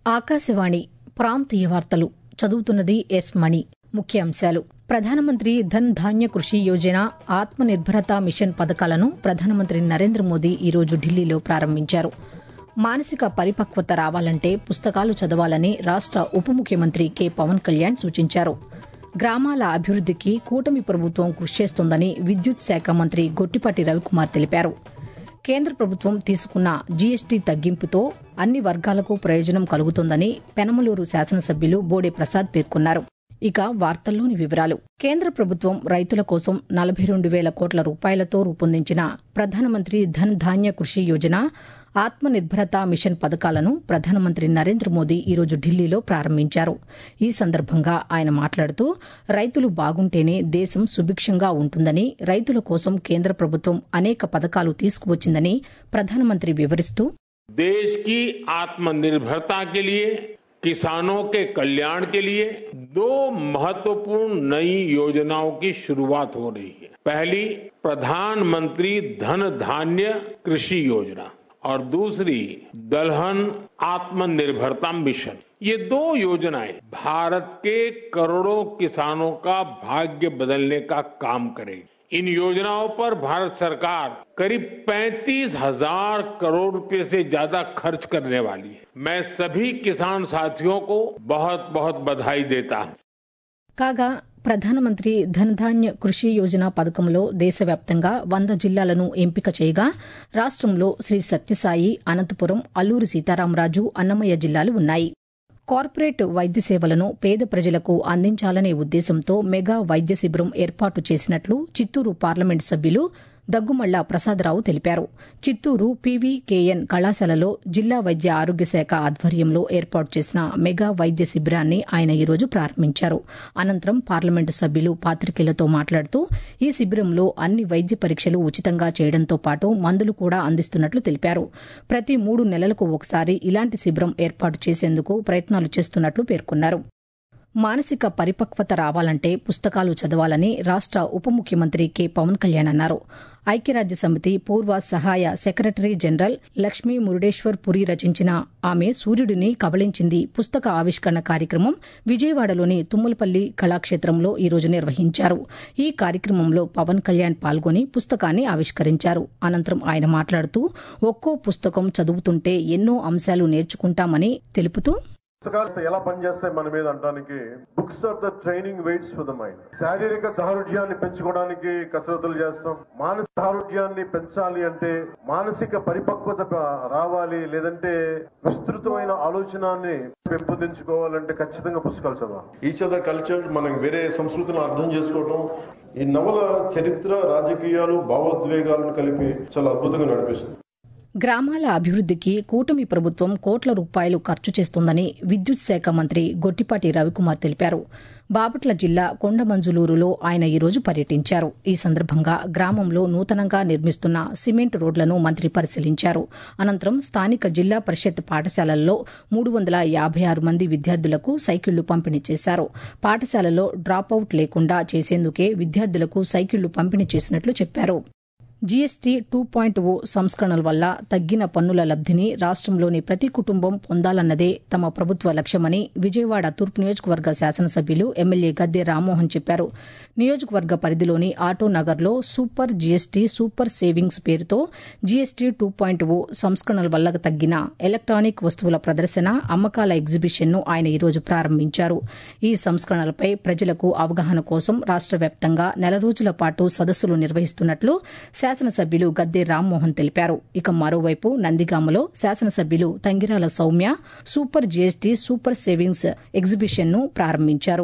ఆకాశవాణి ప్రాంతీయ వార్తలు చదువుతున్నది ఎస్ మణి ముఖ్యాంశాలు ప్రధానమంత్రి ధన్ ధాన్య కృషి యోజన ఆత్మ నిర్భరత మిషన్ పథకాలను ప్రధానమంత్రి నరేంద్ర మోదీ ఈరోజు ఢిల్లీలో ప్రారంభించారు మానసిక పరిపక్వత రావాలంటే పుస్తకాలు చదవాలని రాష్ట ఉప ముఖ్యమంత్రి కె పవన్ కళ్యాణ్ సూచించారు గ్రామాల అభివృద్దికి కూటమి ప్రభుత్వం కృషి చేస్తోందని విద్యుత్ శాఖ మంత్రి గొట్టిపాటి రవికుమార్ తెలిపారు కేంద్ర ప్రభుత్వం తీసుకున్న జీఎస్టీ తగ్గింపుతో అన్ని వర్గాలకు ప్రయోజనం కలుగుతోందని పెనమలూరు శాసనసభ్యులు బోడే ప్రసాద్ పేర్కొన్నారు ఇక వార్తల్లోని వివరాలు కేంద్ర ప్రభుత్వం రైతుల కోసం నలభై రెండు వేల కోట్ల రూపాయలతో రూపొందించిన ప్రధానమంత్రి ధన్ ధాన్య కృషి యోజన ఆత్మ నిర్భరత మిషన్ పథకాలను ప్రధానమంత్రి నరేంద్ర మోదీ ఈరోజు ఢిల్లీలో ప్రారంభించారు ఈ సందర్భంగా ఆయన మాట్లాడుతూ రైతులు బాగుంటేనే దేశం సుభిక్షంగా ఉంటుందని రైతుల కోసం కేంద్ర ప్రభుత్వం అనేక పథకాలు తీసుకువచ్చిందని ప్రధానమంత్రి వివరిస్తూ देश की आत्मनिर्भरता के लिए किसानों के कल्याण के लिए दो महत्वपूर्ण नई योजनाओं की शुरुआत हो रही है पहली प्रधानमंत्री धन धान्य कृषि योजना और दूसरी दलहन आत्मनिर्भरता मिशन ये दो योजनाएं भारत के करोड़ों किसानों का भाग्य बदलने का काम करेगी इन योजनाओं पर भारत सरकार करीब पैंतीस हजार करोड़ रुपए से ज्यादा खर्च करने वाली है मैं सभी किसान साथियों को बहुत बहुत बधाई देता हूं కాగా ప్రధానమంత్రి ధనధాన్య కృషి యోజన పథకంలో దేశవ్యాప్తంగా వంద జిల్లాలను ఎంపిక చేయగా రాష్టంలో శ్రీ సత్యసాయి అనంతపురం అల్లూరి సీతారామరాజు అన్నమయ్య జిల్లాలు ఉన్నాయి కార్పొరేట్ వైద్య సేవలను పేద ప్రజలకు అందించాలనే ఉద్దేశంతో మెగా వైద్య శిబిరం ఏర్పాటు చేసినట్లు చిత్తూరు పార్లమెంటు సభ్యులు దగ్గుమళ్ల ప్రసాదరావు తెలిపారు చిత్తూరు పీవీకేఎన్ కళాశాలలో జిల్లా వైద్య ఆరోగ్య శాఖ ఆధ్వర్యంలో ఏర్పాటు చేసిన మెగా వైద్య శిబిరాన్ని ఆయన ఈరోజు ప్రారంభించారు అనంతరం పార్లమెంటు సభ్యులు పాతికేయులతో మాట్లాడుతూ ఈ శిబిరంలో అన్ని వైద్య పరీక్షలు ఉచితంగా చేయడంతో పాటు మందులు కూడా అందిస్తున్నట్లు తెలిపారు ప్రతి మూడు నెలలకు ఒకసారి ఇలాంటి శిబిరం ఏర్పాటు చేసేందుకు ప్రయత్నాలు చేస్తున్నట్లు పేర్కొన్నారు మానసిక పరిపక్వత రావాలంటే పుస్తకాలు చదవాలని రాష్ట ఉప ముఖ్యమంత్రి కె పవన్ కళ్యాణ్ అన్నారు ఐక్యరాజ్య సమితి పూర్వ సహాయ సెక్రటరీ జనరల్ లక్ష్మీ మురుడేశ్వర్ పురి రచించిన ఆమె సూర్యుడిని కబళించింది పుస్తక ఆవిష్కరణ కార్యక్రమం విజయవాడలోని తుమ్మలపల్లి కళాక్షేత్రంలో ఈరోజు నిర్వహించారు ఈ కార్యక్రమంలో పవన్ కళ్యాణ్ పాల్గొని పుస్తకాన్ని ఆవిష్కరించారు అనంతరం ఆయన మాట్లాడుతూ ఒక్కో పుస్తకం చదువుతుంటే ఎన్నో అంశాలు నేర్చుకుంటామని తెలుపుతూ పుస్తకాలు ఎలా పనిచేస్తాయి మన మీద అంటానికి books are the training weights for the mind శారీరక దారుఢ్యాన్ని పెంచుకోవడానికి కసరత్తులు చేస్తాం మానసిక దారుఢ్యాన్ని పెంచాలి అంటే మానసిక పరిపక్వత రావాలి లేదంటే విస్తృతమైన ఆలోచనాన్ని పెంపొందించుకోవాలంటే ఖచ్చితంగా పుస్తకాలు చదవాలి ఈచ్ అదర్ కల్చర్ మనం వేరే సంస్కృతిని అర్థం చేసుకోవడం ఈ నవల చరిత్ర రాజకీయాలు భావోద్వేగాలను కలిపి చాలా అద్భుతంగా నడిపిస్తుంది గ్రామాల అభివృద్దికి కూటమి ప్రభుత్వం కోట్ల రూపాయలు ఖర్చు చేస్తోందని విద్యుత్ శాఖ మంత్రి గొట్టిపాటి రవికుమార్ తెలిపారు బాపట్ల జిల్లా కొండమంజులూరులో ఆయన ఈరోజు పర్యటించారు ఈ సందర్భంగా గ్రామంలో నూతనంగా నిర్మిస్తున్న సిమెంట్ రోడ్లను మంత్రి పరిశీలించారు అనంతరం స్థానిక జిల్లా పరిషత్ పాఠశాలల్లో మూడు వందల యాభై ఆరు మంది విద్యార్థులకు సైకిళ్లు పంపిణీ చేశారు పాఠశాలలో డ్రాపౌట్ లేకుండా చేసేందుకే విద్యార్థులకు సైకిళ్లు పంపిణీ చేసినట్లు చెప్పారు జీఎస్టీ టూ పాయింట్ ఓ సంస్కరణల వల్ల తగ్గిన పన్నుల లబ్దిని రాష్టంలోని ప్రతి కుటుంబం పొందాలన్నదే తమ ప్రభుత్వ లక్ష్యమని విజయవాడ తూర్పు నియోజకవర్గ శాసనసభ్యులు ఎమ్మెల్యే గద్దె రామ్మోహన్ చెప్పారు నియోజకవర్గ పరిధిలోని ఆటో నగర్లో సూపర్ జీఎస్టీ సూపర్ సేవింగ్స్ పేరుతో జీఎస్టీ టూ పాయింట్ ఓ సంస్కరణల వల్ల తగ్గిన ఎలక్ట్రానిక్ వస్తువుల ప్రదర్శన అమ్మకాల ఎగ్జిబిషన్ను ఆయన ఈరోజు ప్రారంభించారు ఈ సంస్కరణలపై ప్రజలకు అవగాహన కోసం రాష్ట వ్యాప్తంగా నెల రోజుల పాటు సదస్సులు నిర్వహిస్తున్నట్లు శాసనసభ్యులు గద్దె రామ్మోహన్ తెలిపారు ఇక మరోవైపు నందిగామలో శాసనసభ్యులు Tangirala Soumya super GST super savings ఎగ్జిబిషన్ను ప్రారంభించారు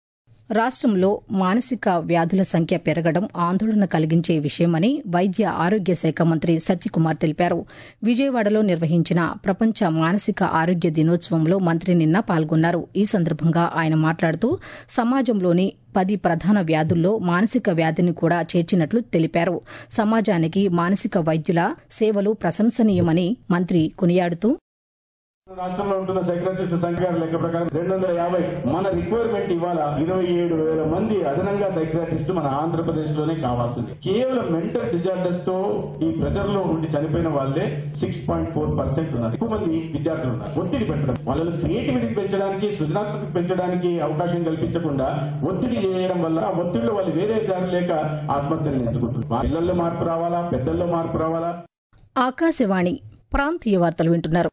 రాష్టంలో మానసిక వ్యాధుల సంఖ్య పెరగడం ఆందోళన కలిగించే విషయమని వైద్య ఆరోగ్య శాఖ మంత్రి సత్యకుమార్ తెలిపారు విజయవాడలో నిర్వహించిన ప్రపంచ మానసిక ఆరోగ్య దినోత్సవంలో మంత్రి నిన్న పాల్గొన్నారు ఈ సందర్భంగా ఆయన మాట్లాడుతూ సమాజంలోని పది ప్రధాన వ్యాధుల్లో మానసిక వ్యాధిని కూడా చేర్చినట్లు తెలిపారు సమాజానికి మానసిక వైద్యుల సేవలు ప్రశంసనీయమని మంత్రి కొనియాడుతూ రాష్ట్రంలో ఉంటున్న సైకాట్రిస్ట్ సంఖ్య లెక్క ప్రకారం రెండు వందల యాభై మన రిక్వైర్మెంట్ ఇవాళ ఇరవై ఏడు వేల మంది అదనంగా సైకాట్రిస్ట్ మన ఆంధ్రప్రదేశ్ లోనే కావాల్సింది కేవలం మెంటల్ డిజార్డర్స్ తో ఈ ప్రెషర్ లో ఉండి చనిపోయిన వాళ్ళే సిక్స్ పాయింట్ ఫోర్ పర్సెంట్ ఉన్నారు ఎక్కువ మంది విద్యార్థులు ఉన్నారు ఒత్తిడి పెట్టడం వాళ్ళని క్రియేటివిటీ పెంచడానికి సృజనాత్మక పెంచడానికి అవకాశం కల్పించకుండా ఒత్తిడి చేయడం వల్ల ఆ ఒత్తిడిలో వాళ్ళు వేరే దారి లేక ఆత్మహత్యలు ఎంచుకుంటున్నారు పిల్లల్లో మార్పు రావాలా పెద్దల్లో మార్పు రావాలా ఆకాశవాణి ప్రాంతీయ వార్తలు వింటున్నారు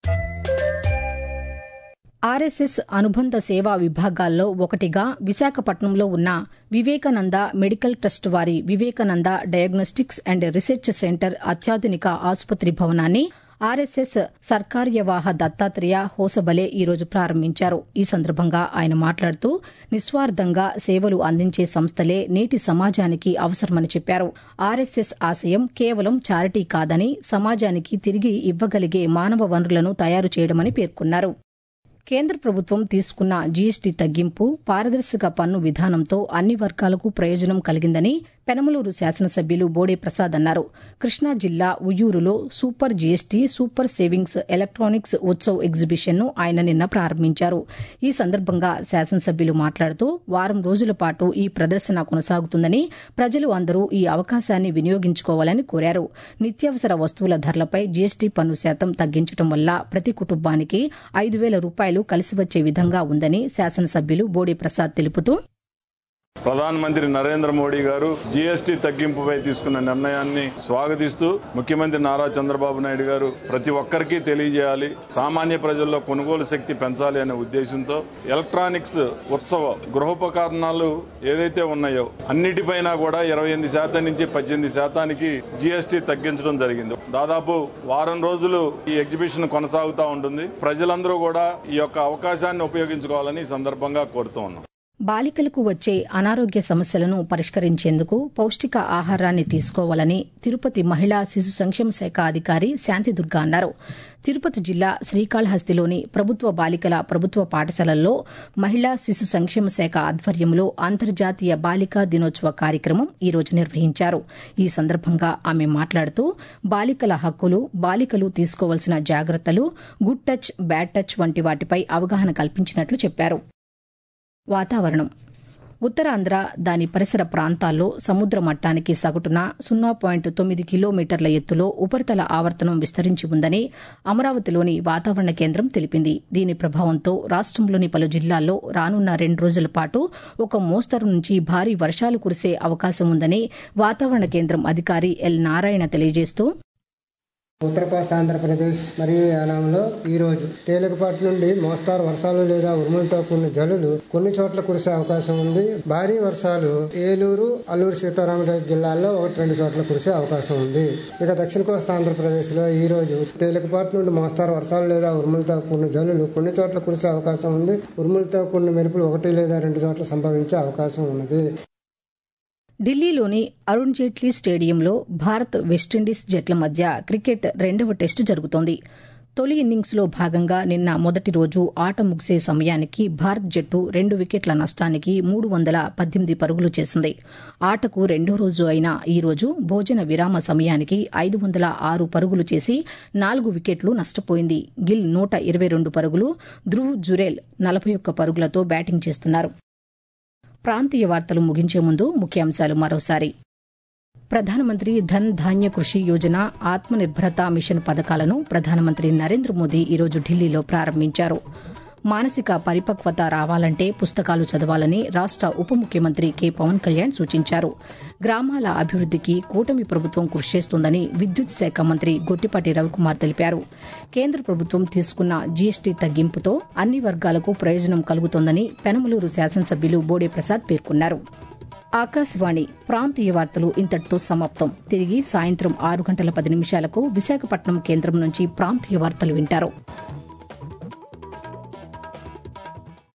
ఆర్ఎస్ఎస్ అనుబంధ సేవా విభాగాల్లో ఒకటిగా విశాఖపట్నంలో ఉన్న వివేకానంద మెడికల్ ట్రస్ట్ వారి Vivekananda diagnostics and research centre అత్యాధునిక ఆసుపత్రి భవనాన్ని ఆర్ఎస్ఎస్ సర్కార్యవాహ దత్తాత్రేయ హోసబలే ఈరోజు ప్రారంభించారు ఈ సందర్భంగా ఆయన మాట్లాడుతూ నిస్వార్థంగా సేవలు అందించే సంస్థలే నేటి సమాజానికి అవసరమని చెప్పారు ఆర్ఎస్ఎస్ ఆశయం కేవలం చారిటీ కాదని సమాజానికి తిరిగి ఇవ్వగలిగే మానవ వనరులను తయారు చేయడమని పేర్కొన్నారు కేంద్ర ప్రభుత్వం తీసుకున్న జీఎస్టీ తగ్గింపు పారదర్శక పన్ను విధానంతో అన్ని వర్గాలకు ప్రయోజనం కలిగిందని పెనమలూరు శాసనసభ్యులు బోడే ప్రసాద్ అన్నారు కృష్ణా జిల్లా ఉయ్యూరులో super GST super savings electronics Utsav ఎగ్జిబిషన్ను ఆయన నిన్న ప్రారంభించారు ఈ సందర్భంగా శాసనసభ్యులు మాట్లాడుతూ వారం రోజుల పాటు ఈ ప్రదర్శన కొనసాగుతుందని ప్రజలు అందరూ ఈ అవకాశాన్ని వినియోగించుకోవాలని కోరారు నిత్యావసర వస్తువుల ధరలపై జీఎస్టీ పన్ను శాతం తగ్గించడం వల్ల ప్రతి కుటుంబానికి ఐదు వేల రూపాయలు కలిసి వచ్చే విధంగా ఉందని శాసనసభ్యులు బోడే ప్రసాద్ తెలుపుతూ ప్రధానమంత్రి నరేంద్ర మోడీ గారు జీఎస్టీ తగ్గింపుపై తీసుకున్న నిర్ణయాన్ని స్వాగతిస్తూ ముఖ్యమంత్రి నారా చంద్రబాబు నాయుడు గారు ప్రతి ఒక్కరికి తెలియజేయాలి సామాన్య ప్రజల్లో కొనుగోలు శక్తి పెంచాలి అనే ఉద్దేశంతో ఎలక్ట్రానిక్స్ ఉత్సవ గృహోపకరణాలు ఏదైతే ఉన్నాయో అన్నిటిపైన కూడా ఇరవై ఎనిమిది శాతం నుంచి పద్దెనిమిది శాతానికి జీఎస్టీ తగ్గించడం జరిగింది దాదాపు వారం రోజులు ఈ ఎగ్జిబిషన్ కొనసాగుతూ ఉంటుంది ప్రజలందరూ కూడా ఈ యొక్క అవకాశాన్ని ఉపయోగించుకోవాలని ఈ సందర్భంగా కోరుతూ ఉన్నాం బాలికలకు వచ్చే అనారోగ్య సమస్యలను పరిష్కరించేందుకు పౌష్టిక ఆహారాన్ని తీసుకోవాలని తిరుపతి మహిళా శిశు సంక్షేమ శాఖ అధికారి శాంతిదుర్గ అన్నారు తిరుపతి జిల్లా శ్రీకాళహస్తిలోని ప్రభుత్వ బాలికల ప్రభుత్వ పాఠశాలల్లో మహిళా శిశు సంక్షేమ శాఖ ఆధ్వర్యంలో అంతర్జాతీయ బాలికా దినోత్సవ కార్యక్రమం ఈ రోజు నిర్వహించారు ఈ సందర్భంగా ఆమె మాట్లాడుతూ బాలికల హక్కులు బాలికలు తీసుకోవాల్సిన జాగ్రత్తలు గుడ్ టచ్ బ్యాడ్ టచ్ వంటి వాటిపై అవగాహన కల్పించినట్లు చెప్పారు వాతావరణం ఉత్తరాంధ్ర దాని పరిసర ప్రాంతాల్లో సముద్ర మట్టానికి సగటున సున్నా పాయింట్ తొమ్మిది కిలోమీటర్ల ఎత్తులో ఉపరితల ఆవర్తనం విస్తరించి ఉందని అమరావతిలోని వాతావరణ కేంద్రం తెలిపింది దీని ప్రభావంతో రాష్టంలోని పలు జిల్లాల్లో రానున్న రెండు రోజుల పాటు ఒక మోస్తరు నుంచి భారీ వర్షాలు కురిసే అవకాశం ఉందని వాతావరణ కేంద్రం అధికారి ఎల్ నారాయణ తెలియజేస్తూ ఉత్తర కోస్తా ఆంధ్రప్రదేశ్ మరియు యానాంలో ఈ రోజు తేలికపాటి నుండి మోస్తారు వర్షాలు లేదా ఉరుములతో కూడిన జల్లులు కొన్ని చోట్ల కురిసే అవకాశం ఉంది భారీ వర్షాలు ఏలూరు అల్లూరు సీతారామరాజు జిల్లాల్లో ఒకటి రెండు చోట్ల కురిసే అవకాశం ఉంది ఇక దక్షిణ కోస్తా ఆంధ్రప్రదేశ్ లో ఈ రోజు తేలికపాటి నుండి మోస్తారు వర్షాలు లేదా ఉరుములతో కూడిన జల్లులు కొన్ని చోట్ల కురిసే అవకాశం ఉంది ఉరుములతో కూడిన మెరుపులు ఒకటి లేదా రెండు చోట్ల సంభవించే అవకాశం ఉన్నది ఢిల్లీలోని అరుణ్ జైట్లీ స్టేడియంలో భారత్ వెస్టిండీస్ జట్ల మధ్య క్రికెట్ రెండవ టెస్టు జరుగుతోంది తొలి ఇన్నింగ్స్లో భాగంగా నిన్న మొదటి రోజు ఆట ముగిసే సమయానికి భారత్ జట్టు రెండు వికెట్ల నష్టానికి మూడు వందల పద్దెనిమిది పరుగులు చేసింది ఆటకు రెండో రోజు అయిన ఈ రోజు భోజన విరామ సమయానికి ఐదు వందల ఆరు పరుగులు చేసి నాలుగు వికెట్లు నష్టపోయింది గిల్ నూట ఇరవై రెండు పరుగులు ధ్రువ్ జురేల్ నలభై ఒక్క పరుగులతో బ్యాటింగ్ చేస్తున్నారు ప్రాంతీయ వార్తలు ముగించే ముందు ముఖ్యాంశాలు మరోసారి ప్రధానమంత్రి ధన్ ధాన్య కృషి యోజన ఆత్మనిర్భరత మిషన్ పథకాలను ప్రధానమంత్రి నరేంద్ర మోదీ ఈరోజు ఢిల్లీలో ప్రారంభించారు మానసిక పరిపక్వత రావాలంటే పుస్తకాలు చదవాలని రాష్ట ఉప ముఖ్యమంత్రి కె పవన్ కళ్యాణ్ సూచించారు గ్రామాల అభివృద్దికి కూటమి ప్రభుత్వం కృషి చేస్తోందని విద్యుత్ శాఖ మంత్రి గొట్టిపాటి రవికుమార్ తెలిపారు కేంద్ర ప్రభుత్వం తీసుకున్న జీఎస్టీ తగ్గింపుతో అన్ని వర్గాలకు ప్రయోజనం కలుగుతోందని పెనమలూరు శాసనసభ్యులు బోడే ప్రసాద్ పేర్కొన్నారు ఆకాశవాణి ప్రాంతీయ వార్తలు ఇంతటితో సమాప్తం తిరిగి సాయంత్రం ఆరు గంటల పది నిమిషాలకు విశాఖపట్నం కేంద్రం నుంచి ప్రాంతీయ వార్తలు వింటారు